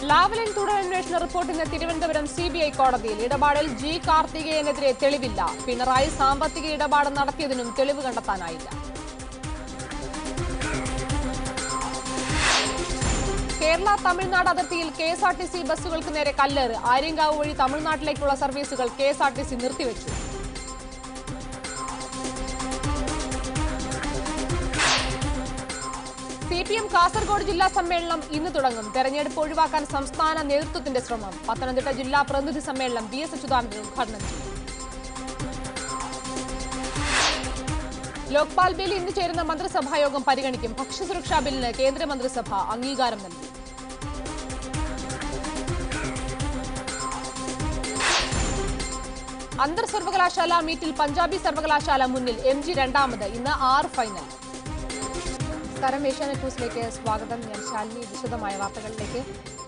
Lavalin തുടരന്വേഷണ report ഇന്ന് Thiruvananthapuram C B I കോടതിയിൽ ഇടപാടിൽ ജി കാർത്തികേയനെതിരെ തെളിവില്ല പിണറായി സാമ്പത്തിക ഇടപാട് നടത്തിയതിനും തെളിവ് കണ്ടെത്താനായില്ല കേരള തമിഴ്നാട് അതിർത്തിയിൽ K S R T C ബസ്സുകൾക്ക് നേരെ കല്ലേറ് ആര്യങ്കാവ് വഴി തമിഴ്നാട്ടിലേക്കുള്ള സർവീസുകൾ K S R T C നിർത്തിവെച്ചു സി പി എം കാസർഗോഡ് ജില്ലാ സമ്മേളനം ഇന്ന് തുടങ്ങും തെരഞ്ഞെടുപ്പ് ഒഴിവാക്കാൻ സംസ്ഥാന നേതൃത്വത്തിന്റെ ശ്രമം പത്തനംതിട്ട ജില്ലാ പ്രതിനിധി സമ്മേളനം ബി എസ് അച്യുതാനന്ദൻ ഉദ്ഘാടനം ചെയ്യും ലോക്പാൽ ബിൽ ഇന്ന് ചേരുന്ന മന്ത്രിസഭാ യോഗം പരിഗണിക്കും ഭക്ഷ്യസുരക്ഷാ ബില്ലിന് കേന്ദ്രമന്ത്രിസഭ അംഗീകാരം നൽകി അന്തർ സർവകലാശാല മീറ്റിൽ പഞ്ചാബി സർവകലാശാല മുന്നിൽ എം ജി രണ്ടാമത് ഇന്ന് ആറ് ഫൈനൽ നമസ്കാരം ഏഷ്യാനെറ്റ് ന്യൂസിലേക്ക് സ്വാഗതം ഞാൻ ശാലിനി വിശദമായ വാർത്തകളിലേക്ക്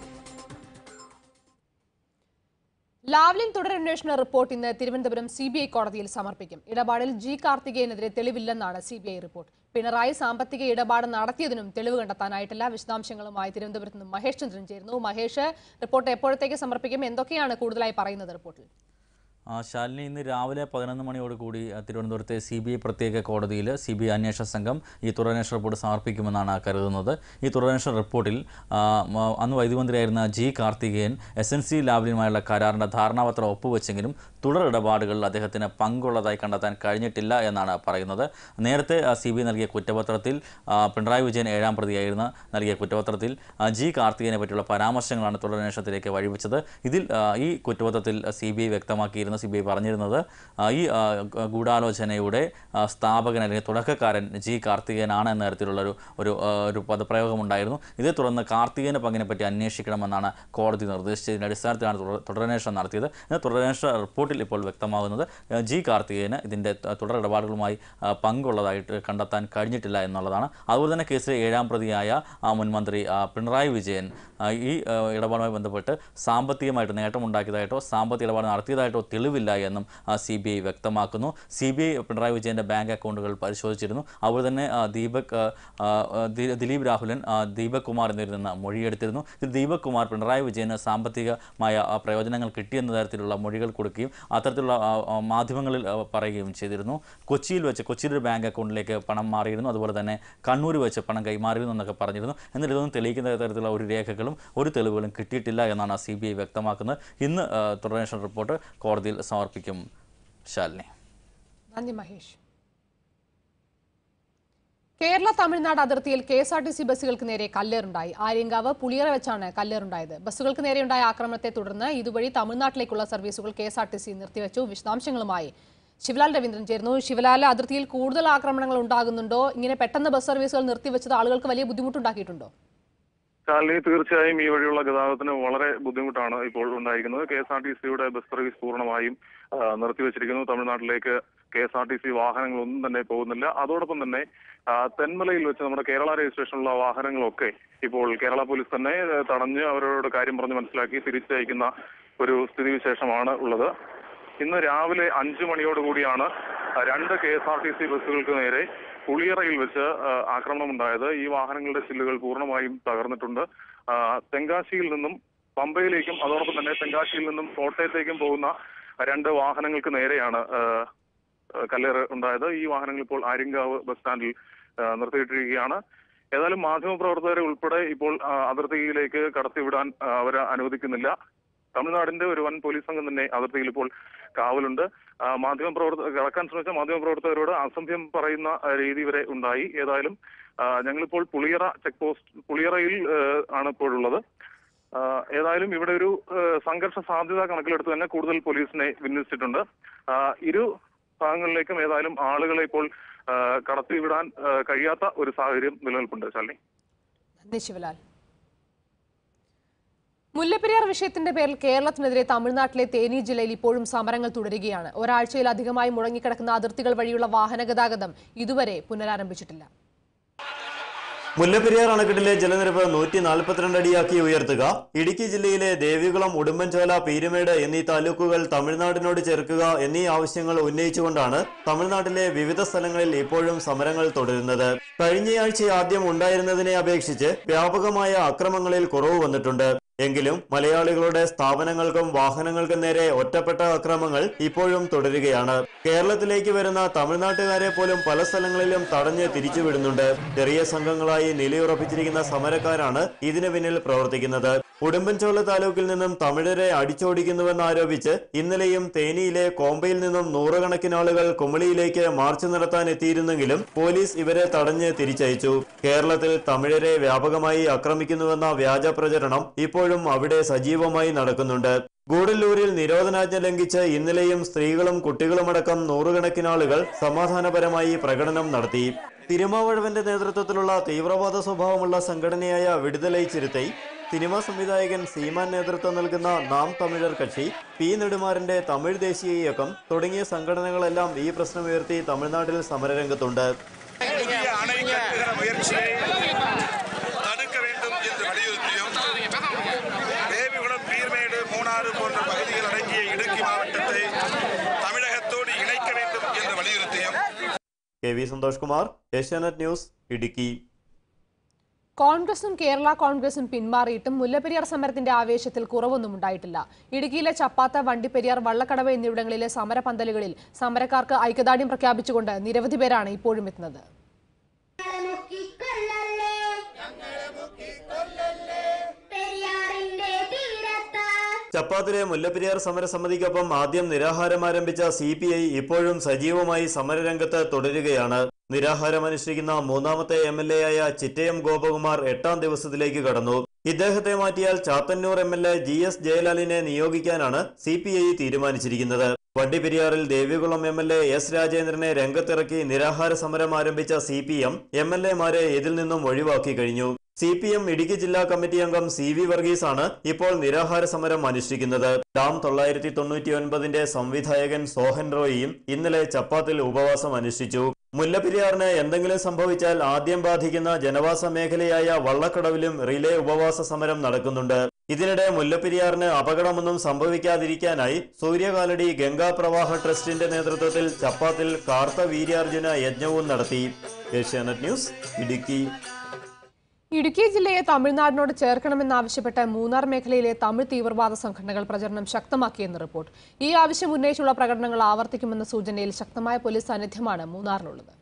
ലാവ്ലിൻ തുടരന്വേഷണ റിപ്പോർട്ട് ഇന്ന് തിരുവനന്തപുരം സി ബി ഐ കോടതിയിൽ സമർപ്പിക്കും ഇടപാടിൽ ജി കാർത്തികേയനെതിരെ തെളിവില്ലെന്നാണ് C B I report Pinarayi സാമ്പത്തിക ഇടപാട് നടത്തിയതിനും തെളിവ് കണ്ടെത്താനായിട്ടില്ല വിശദാംശങ്ങളുമായി തിരുവനന്തപുരത്ത് നിന്ന് മഹേഷ് ചന്ദ്രൻ ചേരുന്നു മഹേഷ് റിപ്പോർട്ട് എപ്പോഴത്തേക്ക് സമർപ്പിക്കും എന്തൊക്കെയാണ് കൂടുതലായി പറയുന്നത് റിപ്പോർട്ടിൽ ആ, ശാലിനി ഇന്ന് രാവിലെ പതിനൊന്ന് മണിയോട് കൂടി ആ, തിരുവനന്തപുരത്തെ സി ബി ഐ പ്രത്യേക കോടതിയിൽ സി ബി ഐ അന്വേഷണ സംഘം ഈ തുടരന്വേഷണ റിപ്പോർട്ട് സമർപ്പിക്കുമെന്നാണ് കരുതുന്നത് ഈ തുടരന്വേഷണ റിപ്പോർട്ടിൽ ആ, മ- അന്ന് വൈദ്യുമന്ത്രിയായിരുന്ന G Karthikeyan S N C ലാബിലുമായുള്ള കരാറിൻ്റെ ധാരണാപത്രം ഒപ്പുവെച്ചെങ്കിലും തുടർ ഇടപാടുകളിൽ അദ്ദേഹത്തിന് പങ്കുള്ളതായി കണ്ടെത്താൻ കഴിഞ്ഞിട്ടില്ല എന്നാണ് പറയുന്നത് നേരത്തെ സി ബി ഐ നൽകിയ കുറ്റപത്രത്തിൽ ആ, പിണറായി വിജയൻ ഏഴാം പ്രതിയായിരുന്ന നൽകിയ കുറ്റപത്രത്തിൽ ആ, ജി കാർത്തികേയനെ പറ്റിയുള്ള പരാമർശങ്ങളാണ് തുടരന്വേഷണത്തിലേക്ക് വഴിവെച്ചത് ഇതിൽ ആ, ഈ കുറ്റപത്രത്തിൽ സി ബി ഐ വ്യക്തമാക്കിയിരുന്ന സി ബി ഐ പറഞ്ഞിരുന്നത് ആ, ഈ ആ, ഗ- ഗൂഢാലോചനയുടെ ആ, സ്ഥാപകൻ അല്ലെങ്കിൽ തുടക്കക്കാരൻ ജി കാർത്തികേയനാണ് എന്ന തരത്തിലുള്ള ഒരു ഒരു ആ, ഒരു പദപ്രയോഗമുണ്ടായിരുന്നു ഇതേ തുടർന്ന് കാർത്തികേയൻ്റെ പങ്കിനെ പറ്റി അന്വേഷിക്കണമെന്നാണ് കോടതി നിർദ്ദേശിച്ചതിൻ്റെ അടിസ്ഥാനത്തിലാണ് തുടർ തുടരന്വേഷണം നടത്തിയത് എന്നാൽ തുടരന്വേഷണ റിപ്പോർട്ടിൽ ഇപ്പോൾ വ്യക്തമാകുന്നത് ആ, ജി കാർത്തികേയന് ഇതിൻ്റെ ത- തുടർ ഇടപാടുകളുമായി ആ, പങ്കുള്ളതായിട്ട് കണ്ടെത്താൻ കഴിഞ്ഞിട്ടില്ല എന്നുള്ളതാണ് അതുപോലെ തന്നെ കേസിലെ ഏഴാം പ്രതിയായ ആ, മുൻ മന്ത്രി ആ, പിണറായി വിജയൻ ആ, ഈ ആ, ഇടപാടുമായി ബന്ധപ്പെട്ട് സാമ്പത്തികമായിട്ട് നേട്ടമുണ്ടാക്കിയതായിട്ടോ സാമ്പത്തിക ഇടപാട് നടത്തിയതായിട്ടോ തെളിവില്ല എന്നും സി ബി ഐ വ്യക്തമാക്കുന്നു സി ബി ഐ പിണറായി വിജയൻ്റെ ബാങ്ക് അക്കൗണ്ടുകൾ പരിശോധിച്ചിരുന്നു അതുപോലെ തന്നെ ആ, ദീപക് ആ, ആ, ദി- ദിലീപ് രാഹുലൻ ആ, ദീപക് കുമാർ എന്നിവരിൽ നിന്ന് മൊഴിയെടുത്തിരുന്നു ഇതിൽ ദീപക് കുമാർ പിണറായി വിജയന് സാമ്പത്തികമായ ആ, പ്രയോജനങ്ങൾ കിട്ടിയെന്ന തരത്തിലുള്ള മൊഴികൾ കൊടുക്കുകയും അത്തരത്തിലുള്ള ആ, ആ, മാധ്യമങ്ങളിൽ ആ, പറയുകയും ചെയ്തിരുന്നു കൊച്ചിയിൽ വെച്ച് കൊച്ചിയിൽ ഒരു ബാങ്ക് അക്കൗണ്ടിലേക്ക് പണം മാറിയിരുന്നു അതുപോലെ തന്നെ കണ്ണൂർ വെച്ച് പണം കൈമാറിയിരുന്നു എന്നൊക്കെ പറഞ്ഞിരുന്നു എന്നാൽ ഇതൊന്നും തെളിയിക്കുന്ന തരത്തിലുള്ള ഒരു രേഖകളും ഒരു തെളിവുകളും കിട്ടിയിട്ടില്ല എന്നാണ് സി ബി ഐ വ്യക്തമാക്കുന്നത് ഇന്ന് ആ, തുടരന്വേഷണ റിപ്പോർട്ട് കോടതിയിൽ സമർപ്പിക്കും ശാലിനി നന്ദി മഹേഷ് കേരള തമിഴ്നാട് അതിർത്തിയിൽ K S R T C ബസ്സുകൾക്ക് നേരെ കല്ലേറുണ്ടായി ആര്യങ്കാവ് പുളിയറ വെച്ചാണ് കല്ലേറുണ്ടായത് ബസ്സുകൾക്ക് നേരെയുണ്ടായ ആക്രമണത്തെ തുടർന്ന് ഇതുവഴി തമിഴ്നാട്ടിലേക്കുള്ള സർവീസുകൾ K S R T C നിർത്തിവെച്ചു വിശദാംശങ്ങളുമായി ശിവലാൽ രവീന്ദ്രൻ ചേർന്നു ശിവലാൽ അതിർത്തിയിൽ കൂടുതൽ ആക്രമണങ്ങൾ ഉണ്ടാകുന്നുണ്ടോ ഇങ്ങനെ പെട്ടെന്ന് ബസ് സർവീസുകൾ നിർത്തിവെച്ചത് ആളുകൾക്ക് വലിയ ബുദ്ധിമുട്ടുണ്ടാക്കിയിട്ടുണ്ടോ ശാലിനി തീർച്ചയായും ഈ വഴിയുള്ള ഗതാഗതത്തിന് വളരെ ബുദ്ധിമുട്ടാണ് ഇപ്പോൾ ഉണ്ടായിരിക്കുന്നത് കെ എസ് ആർ ടി സിയുടെ ബസ് സർവീസ് പൂർണ്ണമായും ആ, നിർത്തിവെച്ചിരിക്കുന്നു തമിഴ്നാട്ടിലേക്ക് K S R T C വാഹനങ്ങളൊന്നും തന്നെ പോകുന്നില്ല അതോടൊപ്പം തന്നെ ആ, തെന്മലയിൽ വെച്ച് നമ്മുടെ കേരള രജിസ്ട്രേഷനുള്ള വാഹനങ്ങളൊക്കെ ഇപ്പോൾ കേരള പോലീസ് തന്നെ ആ, തടഞ്ഞ് അവരോട് കാര്യം പറഞ്ഞ് മനസ്സിലാക്കി തിരിച്ചയക്കുന്ന ഒരു സ്ഥിതിവിശേഷമാണ് ഉള്ളത് ഇന്ന് രാവിലെ അഞ്ചു മണിയോടുകൂടിയാണ് രണ്ട് K S R T C ബസ്സുകൾക്ക് നേരെ പുളിയറയിൽ വെച്ച് ആ, ആക്രമണം ഉണ്ടായത് ഈ വാഹനങ്ങളുടെ ചില്ലുകൾ പൂർണ്ണമായും തകർന്നിട്ടുണ്ട് ആ, തെങ്കാശിയിൽ നിന്നും പമ്പയിലേക്കും അതോടൊപ്പം തന്നെ തെങ്കാശിയിൽ നിന്നും കോട്ടയത്തേക്കും പോകുന്ന രണ്ട് വാഹനങ്ങൾക്ക് നേരെയാണ് ആ, ആ, കല്ലേറ് ഉണ്ടായത് ഈ വാഹനങ്ങൾ ഇപ്പോൾ ആര്യങ്കാവ് ബസ് സ്റ്റാൻഡിൽ ആ, നിർത്തിയിട്ടിരിക്കുകയാണ് ഏതായാലും മാധ്യമപ്രവർത്തകരെ ഉൾപ്പെടെ ഇപ്പോൾ ആ, അതിർത്തിയിലേക്ക് കടത്തിവിടാൻ ആ, അവരെ അനുവദിക്കുന്നില്ല തമിഴ്നാടിന്റെ ഒരു വൻ പോലീസ് സംഘം തന്നെ അതിർത്തിയിൽ ഇപ്പോൾ കാവലുണ്ട് ആ, മാധ്യമപ്രവർത്തക കടക്കാൻ ശ്രമിച്ച മാധ്യമപ്രവർത്തകരോട് അസഭ്യം പറയുന്ന ആ, രീതി വരെ ഉണ്ടായി ഏതായാലും ആ, ഞങ്ങളിപ്പോൾ പുളിയറ ചെക്ക് പോസ്റ്റ് പുളിയറയിൽ ആ, ആണ് ഇപ്പോഴുള്ളത് ആ, ഏതായാലും ഇവിടെ ഒരു ആ, സംഘർഷ സാധ്യത കണക്കിലെടുത്ത് തന്നെ കൂടുതൽ പോലീസിനെ വിന്യസിച്ചിട്ടുണ്ട് ആ, ഇരു ഭാഗങ്ങളിലേക്കും ഏതായാലും ആളുകളെ ഇപ്പോൾ ആ, കടത്തിവിടാൻ ആ, കഴിയാത്ത ഒരു സാഹചര്യം നിലനിൽപ്പുണ്ട് ശാലിനി നന്ദി ശിവലാൽ മുല്ലപ്പെരിയാർ വിഷയത്തിന്റെ പേരിൽ കേരളത്തിനെതിരെ തമിഴ്നാട്ടിലെ തേനി ജില്ലയിൽ ഇപ്പോഴും സമരങ്ങൾ തുടരുകയാണ് ഒരാഴ്ചയിലധികമായി മുടങ്ങിക്കിടക്കുന്ന അതിർത്തികൾ വഴിയുള്ള വാഹന ഗതാഗതം ഇതുവരെ പുനരാരംഭിച്ചിട്ടില്ല മുല്ലപ്പെരിയാർ അണക്കെട്ടിലെ ജലനിരപ്പ് നൂറ്റി നാൽപ്പത്തിരണ്ട് അടിയാക്കി ഉയർത്തുക ഇടുക്കി ജില്ലയിലെ ദേവികുളം ഉടുമ്പൻചോല പീരുമേട് എന്നീ താലൂക്കുകൾ തമിഴ്നാടിനോട് ചേർക്കുക എന്നീ ആവശ്യങ്ങൾ ഉന്നയിച്ചുകൊണ്ടാണ് തമിഴ്നാട്ടിലെ വിവിധ സ്ഥലങ്ങളിൽ ഇപ്പോഴും സമരങ്ങൾ തുടരുന്നത് കഴിഞ്ഞയാഴ്ച ആദ്യം ഉണ്ടായിരുന്നതിനെ അപേക്ഷിച്ച് വ്യാപകമായ അക്രമങ്ങളിൽ കുറവ് വന്നിട്ടുണ്ട് എങ്കിലും മലയാളികളുടെ സ്ഥാപനങ്ങൾക്കും വാഹനങ്ങൾക്കും നേരെ ഒറ്റപ്പെട്ട അക്രമങ്ങൾ ഇപ്പോഴും തുടരുകയാണ് കേരളത്തിലേക്ക് വരുന്ന തമിഴ്നാട്ടുകാരെ പോലും പല സ്ഥലങ്ങളിലും തടഞ്ഞ് തിരിച്ചുവിടുന്നുണ്ട് ചെറിയ സംഘങ്ങളായി നിലയുറപ്പിച്ചിരിക്കുന്ന സമരക്കാരാണ് ഇതിനു പിന്നിൽ പ്രവർത്തിക്കുന്നത് ഉടുമ്പൻചോല താലൂക്കിൽ നിന്നും തമിഴരെ അടിച്ചോടിക്കുന്നുവെന്ന് ആരോപിച്ച് ഇന്നലെയും തേനിയിലെ കോമ്പയിൽ നിന്നും നൂറുകണക്കിന് ആളുകൾ കുമളിയിലേക്ക് മാർച്ച് നടത്താൻ എത്തിയിരുന്നെങ്കിലും പോലീസ് ഇവരെ തടഞ്ഞ് തിരിച്ചയച്ചു കേരളത്തിൽ തമിഴരെ വ്യാപകമായി ആക്രമിക്കുന്നുവെന്ന വ്യാജ പ്രചരണം ഇപ്പോഴും അവിടെ സജീവമായി നടക്കുന്നുണ്ട് ഗൂഡല്ലൂരിൽ നിരോധനാജ്ഞ ലംഘിച്ച് ഇന്നലെയും സ്ത്രീകളും കുട്ടികളുമടക്കം നൂറുകണക്കിന് ആളുകൾ സമാധാനപരമായി പ്രകടനം നടത്തി തിരുമാവഴവന്റെ നേതൃത്വത്തിലുള്ള തീവ്രവാദ സ്വഭാവമുള്ള സംഘടനയായ വിടുതലൈ ചിരുത്തൈ സിനിമാ സംവിധായകൻ സീമാൻ നേതൃത്വം നൽകുന്ന നാം തമിഴർ കക്ഷി പി നെടുമാറിന്റെ തമിഴ് ദേശീയ ഇയക്കം തുടങ്ങിയ സംഘടനകളെല്ലാം ഈ പ്രശ്നമുയർത്തി തമിഴ്നാട്ടിൽ സമരരംഗത്തുണ്ട് புதிய அணை கட்டுகிற முயற்சியை தடுக்க வேண்டும் என்று வலியுறுத்தியும் தேவிகுளம் பீர்மேடு மூணாறு போன்ற பகுதிகள் அடங்கிய இடுக்கி மாவட்டத்தை தமிழகத்தோடு இணைக்க வேண்டும் என்று வலியுறுத்தியும் K V Santhosh Kumar Asianet news Idukki കോൺഗ്രസും കേരള കോൺഗ്രസും പിന്മാറിയിട്ടും മുല്ലപ്പെരിയാർ സമരത്തിന്റെ ആവേശത്തിൽ കുറവൊന്നും ഉണ്ടായിട്ടില്ല ഇടുക്കിയിലെ ചപ്പാത്ത വണ്ടിപ്പെരിയാർ വള്ളക്കടവ് എന്നിവിടങ്ങളിലെ സമരപന്തലുകളിൽ സമരക്കാർക്ക് ഐക്യദാർഢ്യം പ്രഖ്യാപിച്ചുകൊണ്ട് നിരവധി പേരാണ് ഇപ്പോഴും എത്തുന്നത് പെരിയാറിന്റെ തീരത്ത് ചപ്പാത്തിലെ മുല്ലപ്പെരിയാർ സമരസമിതിക്കൊപ്പം ആദ്യം നിരാഹാരം ആരംഭിച്ച സി പി ഐ ഇപ്പോഴും സജീവമായി സമരരംഗത്ത് തുടരുകയാണ് നിരാഹാരം അനുഷ്ഠിക്കുന്ന മൂന്നാമത്തെ എം എൽ എ ആയ ചിറ്റയം ഗോപകുമാർ എട്ടാം ദിവസത്തിലേക്ക് കടന്നു ഇദ്ദേഹത്തെ മാറ്റിയാൽ Chathannoor M L A G S ജയലാലിനെ നിയോഗിക്കാനാണ് സി പി ഐ തീരുമാനിച്ചിരിക്കുന്നത് വണ്ടിപ്പെരിയാറിൽ Devikulam M L A S രാജേന്ദ്രനെ രംഗത്തിറക്കി നിരാഹാര സമരം ആരംഭിച്ച C P M M L എമാരെ ഇതിൽ നിന്നും ഒഴിവാക്കി കഴിഞ്ഞു സി പി എം ഇടുക്കി ജില്ലാ കമ്മിറ്റി അംഗം സി വി വർഗീസ് ആണ് ഇപ്പോൾ നിരാഹാര സമരം അനുഷ്ഠിക്കുന്നത് ഡാം തൊള്ളായിരത്തി തൊണ്ണൂറ്റി ഒൻപതിന്റെ സംവിധായകൻ സോഹൻ റോയിയും ഇന്നലെ ചപ്പാത്തിൽ ഉപവാസം അനുഷ്ഠിച്ചു മുല്ലപ്പെരിയാറിന് എന്തെങ്കിലും സംഭവിച്ചാൽ ആദ്യം ബാധിക്കുന്ന ജനവാസ മേഖലയായ വള്ളക്കടവിലും റിലേ ഉപവാസ സമരം നടക്കുന്നുണ്ട് ഇതിനിടെ മുല്ലപ്പെരിയാറിന് അപകടമൊന്നും സംഭവിക്കാതിരിക്കാനായി സൂര്യകാലടി ഗംഗാ പ്രവാഹ ട്രസ്റ്റിന്റെ നേതൃത്വത്തിൽ ചപ്പാത്തിൽ കാർത്ത വീര്യാർജുന യജ്ഞവും നടത്തി ഏഷ്യാനെറ്റ് ന്യൂസ് ഇടുക്കി ഇടുക്കി ജില്ലയെ തമിഴ്നാടിനോട് ചേർക്കണമെന്നാവശ്യപ്പെട്ട് മൂന്നാർ മേഖലയിലെ തമിഴ് തീവ്രവാദ സംഘടനകൾ പ്രചരണം ശക്തമാക്കിയെന്ന് റിപ്പോർട്ട് ഈ ആവശ്യം ഉന്നയിച്ചുള്ള പ്രകടനങ്ങൾ ആവർത്തിക്കുമെന്ന സൂചനയിൽ ശക്തമായ പോലീസ് സാന്നിധ്യമാണ് മൂന്നാറിനുള്ളത്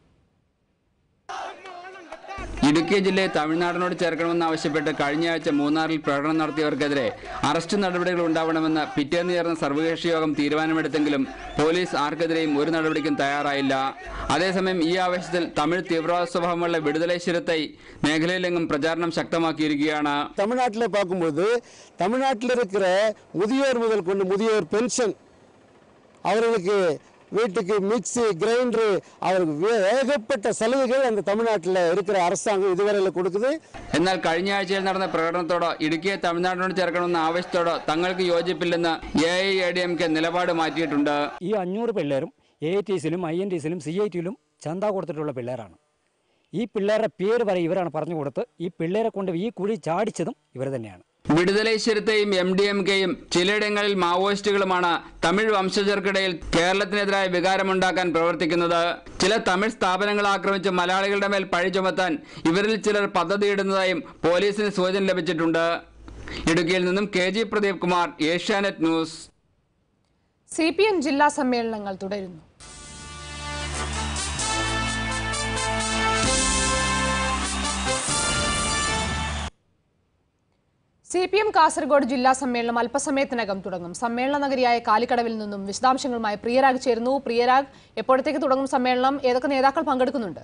ഇടുക്കി ജില്ലയെ തമിഴ്നാടിനോട് ചേർക്കണമെന്നാവശ്യപ്പെട്ട് കഴിഞ്ഞയാഴ്ച മൂന്നാറിൽ പ്രകടനം നടത്തിയവർക്കെതിരെ അറസ്റ്റ് നടപടികൾ ഉണ്ടാവണമെന്ന് പിറ്റേന്ന് ചേർന്ന സർവകക്ഷി യോഗം തീരുമാനമെടുത്തെങ്കിലും പോലീസ് ആർക്കെതിരെയും ഒരു നടപടിക്കും തയ്യാറായില്ല അതേസമയം ഈ ആവേശത്തിൽ തമിഴ് തീവ്രവാദ സ്വഭാവമുള്ള വിടുതലേശ്വരത്തെ മേഖലയിലെങ്ങും പ്രചാരണം ശക്തമാക്കിയിരിക്കുകയാണ് தமிழ்நாட்டில் பார்க்கும்போது தமிழ்நாட்டில் இருக்கிற முதியோர் முதல் கொண்டு முதியோர் பென்ஷன் அவர்களுக்கு வீட்டுக்கு மிக்ஸி கிரைண்டரு அவருக்கு வே- ஏகப்பட்ட சலுகைகள் அந்த தமிழ்நாட்டில் இருக்கிற அரசாங்கம் இதுவரையில் கொடுக்குது എന്നാൽ കഴിഞ്ഞ ആഴ്ചയിൽ നടന്ന പ്രകടനത്തോടോ ഇടുക്കിയെ തമിഴ്നാടിനോട് ചേർക്കണമെന്ന ആവശ്യത്തോടോ തങ്ങൾക്ക് യോജിപ്പില്ലെന്ന് A I A D M K നിലപാട് മാറ്റിയിട്ടുണ്ട് ഈ അഞ്ഞൂറ് പിള്ളേരും എ ഐ ടി സിയിലും ഐ എൻ ടി സിയിലും സി ഐ ടിയിലും ചന്ത കൊടുത്തിട്ടുള്ള പിള്ളേരാണ് ഈ പിള്ളേരുടെ പേര് വരെ ഇവരാണ് പറഞ്ഞു കൊടുത്ത് ഈ പിള്ളേരെ കൊണ്ട് ഈ കുഴി ചാടിച്ചതും ഇവർ തന്നെയാണ് വിടുതലേശ്വരത്തെയും എം ഡി എം കെയും ചിലയിടങ്ങളിൽ മാവോയിസ്റ്റുകളുമാണ് തമിഴ് വംശജർക്കിടയിൽ കേരളത്തിനെതിരായ വികാരമുണ്ടാക്കാൻ പ്രവർത്തിക്കുന്നത് ചില തമിഴ് സ്ഥാപനങ്ങൾ ആക്രമിച്ച് മലയാളികളുടെ മേൽ പഴി ചുമത്താൻ ഇവരിൽ ചിലർ പദ്ധതിയിടുന്നതായും പോലീസിന് സൂചന ലഭിച്ചിട്ടുണ്ട് ഇടുക്കിയിൽ നിന്നും K G Pradeep Kumar Asianet news C P M ജില്ലാ സമ്മേളനങ്ങൾ തുടരുന്നു സി പി എം കാസർഗോഡ് ജില്ലാ സമ്മേളനം അല്പസമയത്തിനകം തുടങ്ങും സമ്മേളന നഗരിയായ കാലിക്കടവിൽ നിന്നും വിശദാംശങ്ങളുമായി പ്രിയരാഗ് ചേരുന്നു പ്രിയരാഗ് എപ്പോഴത്തേക്ക് തുടങ്ങും സമ്മേളനം ഏതൊക്കെ നേതാക്കൾ പങ്കെടുക്കുന്നുണ്ട്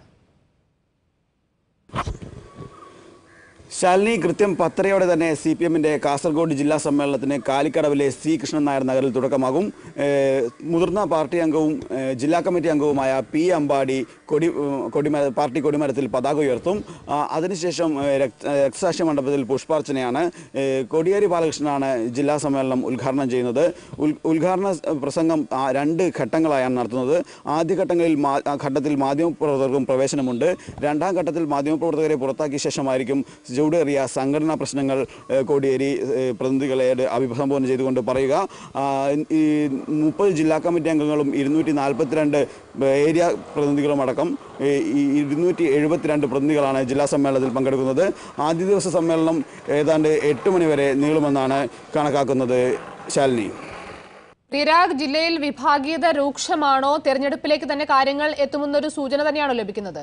ശാലിനി കൃത്യം പത്തരയോടെ തന്നെ സി പി എമ്മിൻ്റെ കാസർഗോഡ് ജില്ലാ സമ്മേളനത്തിന് കാലിക്കടവിലെ സി കൃഷ്ണൻ നായർ നഗറിൽ തുടക്കമാകും ഏഹ് മുതിർന്ന പാർട്ടി അംഗവും ഏഹ് ജില്ലാ കമ്മിറ്റി അംഗവുമായ പി അമ്പാടി കൊടി ഏഹ് കൊടിമര പാർട്ടി കൊടിമരത്തിൽ പതാക ഉയർത്തും ആ, അതിനുശേഷം ഏഹ് രക്ത- ഏഹ് രക്തസാക്ഷി മണ്ഡപത്തിൽ പുഷ്പാർച്ചനയാണ് ഏഹ് കോടിയേരി ബാലകൃഷ്ണനാണ് ജില്ലാ സമ്മേളനം ഉദ്ഘാടനം ചെയ്യുന്നത് ഉൽ- ഉദ്ഘാടന പ്രസംഗം ആ, രണ്ട് ഘട്ടങ്ങളായാണ് നടത്തുന്നത് ആദ്യഘട്ടങ്ങളിൽ മാ- ആ ഘട്ടത്തിൽ മാധ്യമപ്രവർത്തകർക്കും പ്രവേശനമുണ്ട് രണ്ടാം ഘട്ടത്തിൽ മാധ്യമപ്രവർത്തകരെ പുറത്താക്കിയ ശേഷമായിരിക്കും ചൂടേറിയ സംഘടനാ പ്രശ്നങ്ങൾ ഏഹ്, കോടിയേരി ഏഹ്, പ്രതിനിധികളെ അഭിസംബോധന ചെയ്തുകൊണ്ട് പറയുക ആ, ഈ മുപ്പത് ജില്ലാ കമ്മിറ്റി അംഗങ്ങളും ഇരുന്നൂറ്റി നാൽപ്പത്തിരണ്ട് ഏരിയ പ്രതിനിധികളും അടക്കം ഏ, ഈ ഇരുന്നൂറ്റി എഴുപത്തിരണ്ട് പ്രതിനിധികളാണ് ജില്ലാ സമ്മേളനത്തിൽ പങ്കെടുക്കുന്നത് ആദ്യ ദിവസ സമ്മേളനം ഏതാണ്ട് എട്ട് മണി വരെ നീളുമെന്നാണ് കണക്കാക്കുന്നത് ശാലിനി പ്രിയരാഗ് ജില്ലയിൽ വിഭാഗീയത രൂക്ഷമാണോ തെരഞ്ഞെടുപ്പിലേക്ക് തന്നെ കാര്യങ്ങൾ എത്തുമെന്നൊരു സൂചന തന്നെയാണോ ലഭിക്കുന്നത്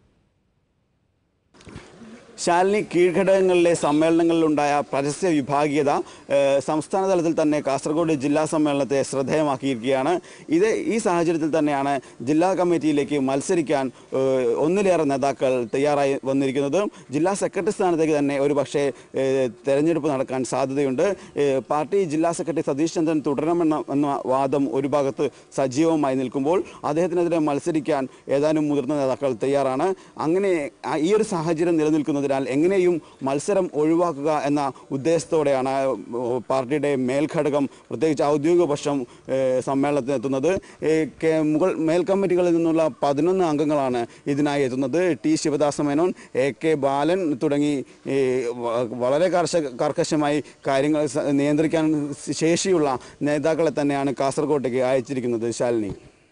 ശാലിനി കീഴ്ഘടകങ്ങളിലെ സമ്മേളനങ്ങളിലുണ്ടായ പരസ്യ വിഭാഗീയത ഏഹ്, സംസ്ഥാന തലത്തിൽ തന്നെ കാസർഗോഡ് ജില്ലാ സമ്മേളനത്തെ ശ്രദ്ധേയമാക്കിയിരിക്കുകയാണ് ഇത് ഈ സാഹചര്യത്തിൽ തന്നെയാണ് ജില്ലാ കമ്മിറ്റിയിലേക്ക് മത്സരിക്കാൻ ഏഹ്, ഒന്നിലേറെ നേതാക്കൾ തയ്യാറായി വന്നിരിക്കുന്നത് ജില്ലാ സെക്രട്ടറി സ്ഥാനത്തേക്ക് തന്നെ ഒരു പക്ഷേ ഏഹ്, തെരഞ്ഞെടുപ്പ് നടക്കാൻ സാധ്യതയുണ്ട് ഏഹ്, പാർട്ടി ജില്ലാ സെക്രട്ടറി സതീഷ് ചന്ദ്രൻ തുടരണമെന്ന എന്ന വാദം ഒരു ഭാഗത്ത് സജീവമായി നിൽക്കുമ്പോൾ അദ്ദേഹത്തിനെതിരെ മത്സരിക്കാൻ ഏതാനും മുതിർന്ന നേതാക്കൾ തയ്യാറാണ് അങ്ങനെ ആ- ഈ ഒരു സാഹചര്യം നിലനിൽക്കുന്നതിനാൽ എങ്ങനെയും മത്സരം ഒഴിവാക്കുക എന്ന ഉദ്ദേശത്തോടെയാണ് ഏഹ്, പാർട്ടിയുടെ മേൽഘടകം പ്രത്യേകിച്ച് ഔദ്യോഗിക പക്ഷം ഏഹ്, സമ്മേളനത്തിന് എത്തുന്നത് ഏഹ്, കെ- മുകൾ മേൽക്കമ്മിറ്റികളിൽ നിന്നുള്ള പതിനൊന്ന് അംഗങ്ങളാണ് ഇതിനായി എത്തുന്നത് T Sivadasa Menon A K Balan തുടങ്ങി ഏഹ്, വ- വളരെ കർശ കർക്കശമായി കാര്യങ്ങൾ സ- നിയന്ത്രിക്കാൻ ശേഷിയുള്ള നേതാക്കളെ തന്നെയാണ് കാസർഗോട്ടേക്ക് അയച്ചിരിക്കുന്നത് ശാലിനി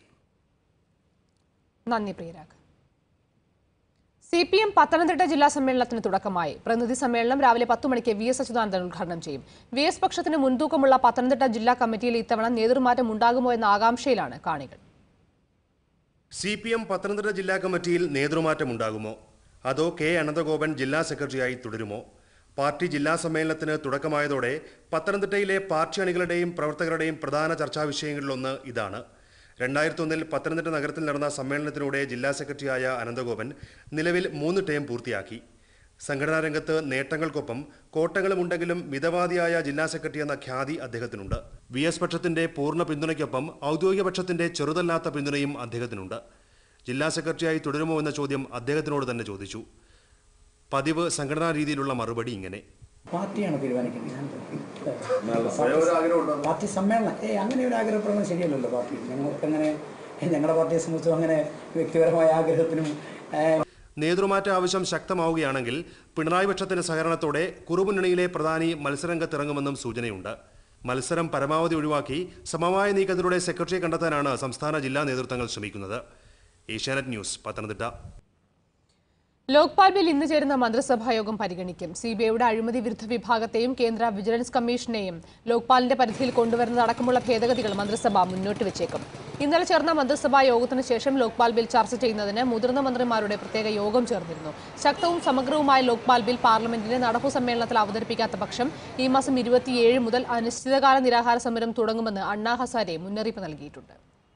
നന്ദി Priyarag C P M Pathanamthitta ജില്ലാ സമ്മേളനത്തിന് തുടക്കമായി പ്രതിനിധി സമ്മേളനം രാവിലെ പത്തു മണിക്ക് വി എസ് അച്യുതാനന്ദൻ ഉദ്ഘാടനം ചെയ്യും വി എസ് പക്ഷത്തിന് മുൻതൂക്കമുള്ള പത്തനംതിട്ട ജില്ലാ കമ്മിറ്റിയിൽ ഇത്തവണ നേതൃമാറ്റം ഉണ്ടാകുമോ എന്ന ആകാംക്ഷയിലാണ് കാണികൾ സി പി എം പത്തനംതിട്ട ജില്ലാ കമ്മിറ്റിയിൽ നേതൃമാറ്റമുണ്ടാകുമോ അതോ കെ അനന്തഗോപൻ ജില്ലാ സെക്രട്ടറിയായി തുടരുമോ പാർട്ടി ജില്ലാ സമ്മേളനത്തിന് തുടക്കമായതോടെ പത്തനംതിട്ടയിലെ പാർട്ടി അണികളുടെയും പ്രവർത്തകരുടെയും പ്രധാന ചർച്ചാ വിഷയങ്ങളിലൊന്ന് ഇതാണ് രണ്ടായിരത്തി ഒന്നിൽ പത്തനംതിട്ട നഗരത്തിൽ നടന്ന സമ്മേളനത്തിലൂടെ ജില്ലാ സെക്രട്ടറിയായ അനന്തഗോപൻ നിലവിൽ മൂന്ന് ടേം പൂർത്തിയാക്കി സംഘടനാ രംഗത്ത് നേട്ടങ്ങൾക്കൊപ്പം കോട്ടങ്ങളുമുണ്ടെങ്കിലും മിതവാദിയായ ജില്ലാ സെക്രട്ടറി എന്ന ഖ്യാതി അദ്ദേഹത്തിനുണ്ട് വി എസ് പക്ഷത്തിന്റെ പൂർണ്ണ പിന്തുണയ്ക്കൊപ്പം ഔദ്യോഗിക പക്ഷത്തിന്റെ ചെറുതല്ലാത്ത പിന്തുണയും അദ്ദേഹത്തിനുണ്ട് ജില്ലാ സെക്രട്ടറിയായി തുടരുമോ എന്ന ചോദ്യം അദ്ദേഹത്തിനോട് തന്നെ ചോദിച്ചു പതിവ് സംഘടനാ രീതിയിലുള്ള മറുപടി ഇങ്ങനെ പാർട്ടിയാണ് തീരുമാനിക്കുന്നത് പാർട്ടി സമ്മേളനം ഏ അങ്ങനെ ഒരു ആഗ്രഹപ്രകടനം ശരിയല്ലല്ലോ പാർട്ടി ഞങ്ങൾക്ക് അങ്ങനെ ഞങ്ങളുടെ പാർട്ടിയെ സംബന്ധിച്ചും അങ്ങനെ വ്യക്തിപരമായ ആഗ്രഹത്തിനും ഏ, നേതൃമാറ്റ ആവശ്യം ശക്തമാവുകയാണെങ്കിൽ പിണറായി പക്ഷത്തിന്റെ സഹകരണത്തോടെ കുറുമുന്നണിയിലെ പ്രധാനി മത്സരരംഗത്തിറങ്ങുമെന്നും സൂചനയുണ്ട് മത്സരം പരമാവധി ഒഴിവാക്കി സമവായ നീക്കത്തിലൂടെ സെക്രട്ടറിയെ കണ്ടെത്താനാണ് സംസ്ഥാന ജില്ലാ നേതൃത്വങ്ങൾ ശ്രമിക്കുന്നത് Asianet news Pathanamthitta Lokpal bill ഇന്ന് ചേരുന്ന മന്ത്രിസഭാ യോഗം പരിഗണിക്കും സി ബി ഐയുടെ അഴിമതി വിരുദ്ധ വിഭാഗത്തെയും കേന്ദ്ര വിജിലൻസ് കമ്മീഷനെയും ലോക്പാലിന്റെ പരിധിയിൽ കൊണ്ടുവരുന്നതടക്കമുള്ള ഭേദഗതികൾ മന്ത്രിസഭ മുന്നോട്ട് വെച്ചേക്കും ഇന്നലെ ചേർന്ന മന്ത്രിസഭാ യോഗത്തിന് ശേഷം ലോക്പാൽ ബിൽ ചർച്ച ചെയ്യുന്നതിന് മുതിർന്ന മന്ത്രിമാരുടെ പ്രത്യേക യോഗം ചേർന്നിരുന്നു ശക്തവും സമഗ്രവുമായ ലോക്പാൽ ബിൽ പാർലമെന്റിന്റെ നടപ്പു സമ്മേളനത്തിൽ അവതരിപ്പിക്കാത്ത പക്ഷം ഈ മാസം ഇരുപത്തിയേഴ് മുതൽ അനിശ്ചിതകാല നിരാഹാര സമരം തുടങ്ങുമെന്ന് അണ്ണാ ഹസാരെ മുന്നറിയിപ്പ് നൽകിയിട്ടുണ്ട്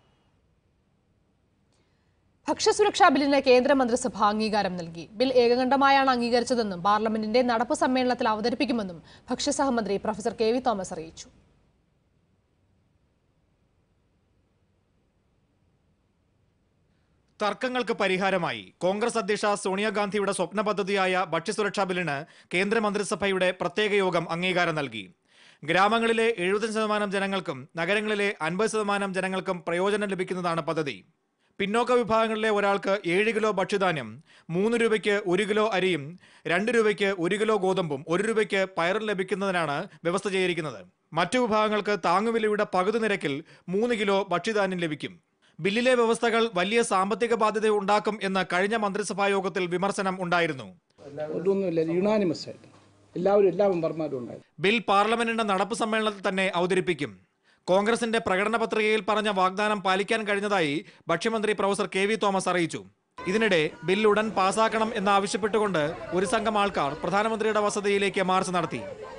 ഭക്ഷ്യസുരക്ഷാ ബില്ലിന് കേന്ദ്രമന്ത്രിസഭ അംഗീകാരം നൽകി ബിൽ ഏകകണ്ഠമായാണ് അംഗീകരിച്ചതെന്നും പാർലമെന്റിന്റെ നടപ്പ് സമ്മേളനത്തിൽ അവതരിപ്പിക്കുമെന്നും ഭക്ഷ്യസഹമന്ത്രി പ്രൊഫസർ കെ വി തോമസ് അറിയിച്ചു തർക്കങ്ങൾക്ക് പരിഹാരമായി കോൺഗ്രസ് അധ്യക്ഷ സോണിയാഗാന്ധിയുടെ സ്വപ്ന പദ്ധതിയായ ഭക്ഷ്യസുരക്ഷാ ബില്ലിന് കേന്ദ്രമന്ത്രിസഭയുടെ പ്രത്യേക യോഗം അംഗീകാരം നൽകി ഗ്രാമങ്ങളിലെ എഴുപത് ശതമാനം ജനങ്ങൾക്കും നഗരങ്ങളിലെ അൻപത് ശതമാനം ജനങ്ങൾക്കും പ്രയോജനം ലഭിക്കുന്നതാണ് പദ്ധതി പിന്നോക്ക വിഭാഗങ്ങളിലെ ഒരാൾക്ക് ഏഴ് കിലോ ഭക്ഷ്യധാന്യം മൂന്ന് രൂപയ്ക്ക് ഒരു കിലോ അരിയും രണ്ട് രൂപയ്ക്ക് ഒരു കിലോ ഗോതമ്പും ഒരു രൂപയ്ക്ക് പയറും ലഭിക്കുന്നതിനാണ് വ്യവസ്ഥ ചെയ്തിരിക്കുന്നത് മറ്റു വിഭാഗങ്ങൾക്ക് താങ്ങുവിലയുടെ പകുതി നിരക്കിൽ മൂന്ന് കിലോ ഭക്ഷ്യധാന്യം ലഭിക്കും ബില്ലിലെ വ്യവസ്ഥകൾ വലിയ സാമ്പത്തിക ബാധ്യത ഉണ്ടാക്കും എന്ന് കഴിഞ്ഞ മന്ത്രിസഭാ യോഗത്തിൽ വിമർശനം ഉണ്ടായിരുന്നു ഒന്നുമില്ല യുണാനിമസ് ആയിട്ട് എല്ലാവരും എല്ലാ മെമ്പർമാരും ഉണ്ടായിരുന്നു ബിൽ പാർലമെന്റിന്റെ നടപ്പ് സമ്മേളനത്തിൽ തന്നെ അവതരിപ്പിക്കും കോൺഗ്രസിന്റെ പ്രകടന പത്രികയിൽ പറഞ്ഞ വാഗ്ദാനം പാലിക്കാൻ കഴിഞ്ഞതായി ഭക്ഷ്യമന്ത്രി പ്രൊഫസർ കെ വി തോമസ് അറിയിച്ചു ഇതിനിടെ ബിൽ ഉടൻ പാസാക്കണം എന്നാവശ്യപ്പെട്ടുകൊണ്ട് ഒരു സംഘം ആൾക്കാർ പ്രധാനമന്ത്രിയുടെ വസതിയിലേക്ക് മാർച്ച് നടത്തി